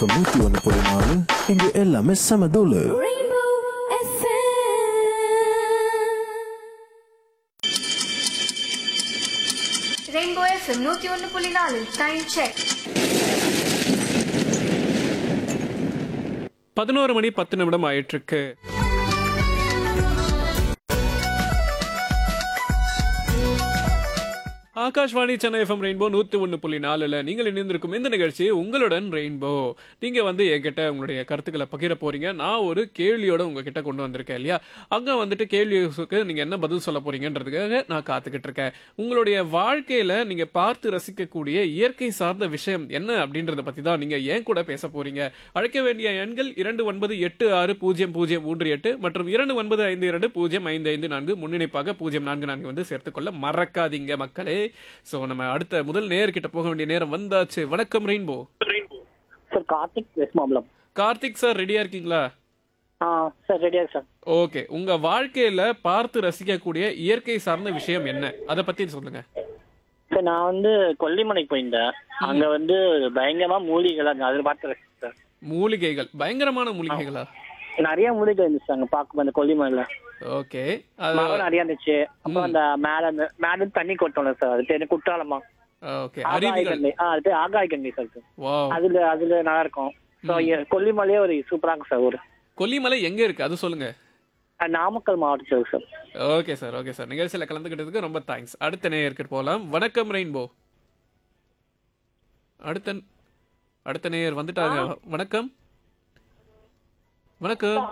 தொண்ணூத்தி ஒன்னு புள்ளி நாலு இங்க எல்லாமே செம தூளு Rainbow FM. ரெயின்போ எஃப்எம் நூத்தி ஒன்னு புள்ளி நாலு டைம் செக் பதினோரு மணி பத்து நிமிடம் ஆயிட்டிருக்கு ஆகாஷ்வாணி சென்னை எஃப்எம் ரெயின்போ நூற்றி ஒன்று புள்ளி நாலில் நீங்கள் இணைந்திருக்கும் இந்த நிகழ்ச்சி உங்களுடன் ரெயின்போ நீங்கள் வந்து என்கிட்ட உங்களுடைய கருத்துக்களை பகிர போறீங்க நான் ஒரு கேள்வியோட உங்ககிட்ட கொண்டு வந்திருக்கேன் இல்லையா அங்கே வந்துட்டு கேள்விக்கு நீங்கள் என்ன பதில் சொல்ல போறீங்கன்றதுக்காக நான் காத்துக்கிட்டு இருக்கேன் உங்களுடைய வாழ்க்கையில் நீங்கள் பார்த்து ரசிக்கக்கூடிய இயற்கை சார்ந்த விஷயம் என்ன அப்படின்றத பற்றி தான் நீங்கள் ஏன் கூட பேச போறீங்க அழைக்க வேண்டிய எண்கள் இரண்டு ஒன்பது எட்டு ஆறு பூஜ்ஜியம் பூஜ்ஜியம் மூன்று எட்டு மற்றும் இரண்டு ஒன்பது ஐந்து இரண்டு பூஜ்ஜியம் ஐந்து ஐந்து நான்கு முன்னிணைப்பாக பூஜ்ஜியம் நான்கு நான்கு வந்து சேர்த்துக்கொள்ள மறக்காதீங்க மக்களே ஸோ நம்ம அடுத்த முதல் நேர்கிட்ட போக வேண்டிய நேரம் வந்தாச்சு வணக்கம் Rainbow sir Karthik west Mambalam Karthik sir ரெடியா இருக்கீங்களா ஆ சார் ரெடியா சார் ஓகே உங்க வாழ்க்கையில பார்த்து ரசிக்கக்கூடிய இயற்கை சார்ந்த விஷயம் என்ன அதை பத்தி சொல்லுங்க சார் நான் வந்து கொல்லிமலைக்கு போயிருந்தேன் அங்க வந்து பயங்கரமா மூலிகைகள் அங்க அதில் பார்த்து சார் மூலிகைகள் பயங்கரமான மூலிகைகளா நிறைய மூலிகை இருந்துச்சு அங்க பார்க்கும் அந்த கொல்லிமலையில ஓகே அது மரம் நிறைய இருந்துச்சு அப்புறம் அந்த மேல அந்த மேல இருந்து தண்ணி கொட்டணும் சார் அது பேரு குற்றாலமா ஓகே ஆகாய அருவிகள் கங்கை ஆ அது பேர் ஆகாய கங்கை சார் இது. வாவ் அதுல அதுல நல்லா இருக்கும் ஸோ கொல்லிமலையே ஒரு சூப்பரா இருக்கும் சார் ஒரு கொல்லிமலை எங்க இருக்கு அது சொல்லுங்க அது நாமக்கல் மாவட்டத்தில் sir okay sir okay sir நிகழ்ச்சியில் கலந்துக்கிட்டதுக்கு ரொம்ப தேங்க்ஸ் அடுத்த நேயருக்கு போகலாம் வணக்கம் ரெயின்போ அடுத்த அடுத்த நேயர் வந்துட்டாங்க வணக்கம் வணக்கம்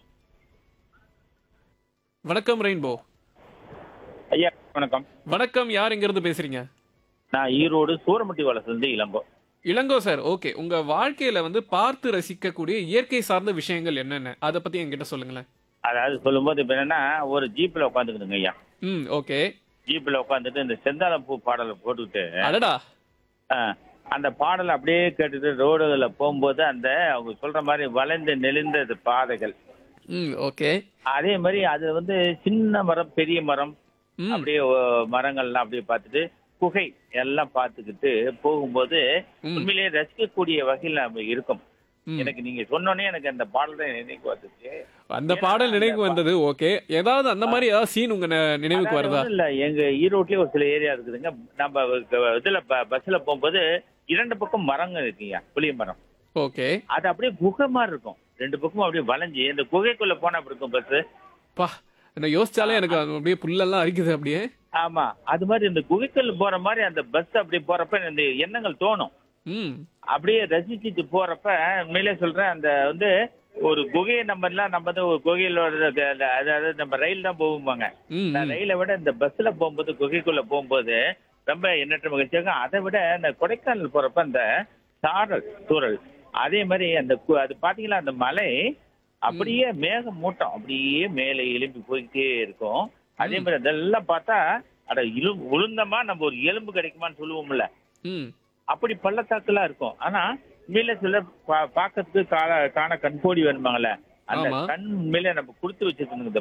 வணக்கம் ரெயின்போ ஐயா வணக்கம் வணக்கம் யார் இருந்து பேசுறீங்க நான் ஈரோடு சூரமட்டி வளர்ந்து இளங்கோ இளங்கோ சார் ஓகே உங்க வாழ்க்கையில வந்து பார்த்து ரசிக்கக்கூடிய இயற்கை சார்ந்த விஷயங்கள் என்னென்ன அதை பத்தி என்கிட்ட சொல்லுங்களேன் அதாவது சொல்லும்போது இப்ப என்னன்னா ஒரு ஜீப்ல உட்காந்துக்கிதுங்க ஐயா ம் ஓகே ஜீப்ல உட்காந்துட்டு இந்த செந்தாழம்பூ பாடலை போட்டுக்கிட்டு அடடா ஆ, அந்த பாடலை அப்படியே கேட்டுட்டு ரோடுகள்ல போகும்போது அந்த அவங்க சொல்ற மாதிரி வளைந்து நெளிந்த பாதைகள் ம் ஓகே அதே மாதிரி அது வந்து சின்ன மரம் பெரிய மரம் ம் அப்படியே ஓ, மரங்கள்லாம் அப்படியே பார்த்துட்டு குகை எல்லாம் பார்த்துக்கிட்டு போகும்போது ம். உண்மையிலேயே ரசிக்கக்கூடிய வகையில் நம்ம இருக்கும் ம். எனக்கு நீங்க சொன்னோன்னே எனக்கு அந்த பாடல் தான் நினைவுக்கு வந்துச்சு அந்த பாடல் நினைவுக்கு வந்தது ஓகே ஏதாவது அந்த மாதிரி ஏதாவது சீன் உங்க ந- நினைவுக்கு அதாவது வருதா ஒண்ணும் இல்ல எங்க ஈரோட்லயே ஒரு சில ஏரியா இருக்குதுங்க நம்ம க- இதுல ப- பஸ்ல போகும்போது இரண்டு பக்கம் மரங்கள் இருக்குங்க புளிய மரம் ஓகே அது அப்படியே குகை மாதிரி இருக்கும் ரெண்டு பக்கமும் அப்படியே வளைஞ்சு இந்த குகைக்குள்ள போனா அப்படி இருக்கும் பஸ் பா என்ன யோசிச்சாலே எனக்கு அது அப்படியே புல்லெல்லாம் அரிக்குது அப்படியே ஆமா அது மாதிரி இந்த குகைக்குள்ள போற மாதிரி அந்த பஸ் அப்படி போறப்ப இந்த எண்ணங்கள் தோணும் ம் அப்படியே ரசிச்சுட்டு போறப்ப உண்மையிலே சொல்றேன் அந்த வந்து ஒரு குகையை நம்ம எல்லாம் நம்ம வந்து ஒரு குகையில வர்றது, அந்த- அதாவது நம்ம ரயில் தான் போகும்போங்க ம் நான் ம். ரயிலை விட இந்த பஸ்ல போகும்போது குகைக்குள்ள போகும்போது ரொம்ப எண்ணற்ற மகிழ்ச்சியாக அதை விட இந்த கொடைக்கானல் போறப்ப அந்த சாரல் தூரல் அதே மாதிரி அந்த கு- அது பாத்தீங்களா அந்த மலை அப்படியே மேக மூட்டம் அப்படியே மேலே எழும்பி போய்கிட்டே இருக்கும் அதே மாதிரி அதெல்லாம் பார்த்தா அட இழு உளுந்தமா நம்ம ஒரு எலும்பு கிடைக்குமான்னு சொல்லுவோம்ல ம் அப்படி பள்ளத்தாக்குலாம் இருக்கும் ஆனா உண்மையில சில பா- பார்க்கறதுக்கு காண காண கண்கோடி வேணுமாங்கல்ல அந்த ஆமா. கண் உண்மையில நம்ம கொடுத்து வச்சிருக்கணும் இந்த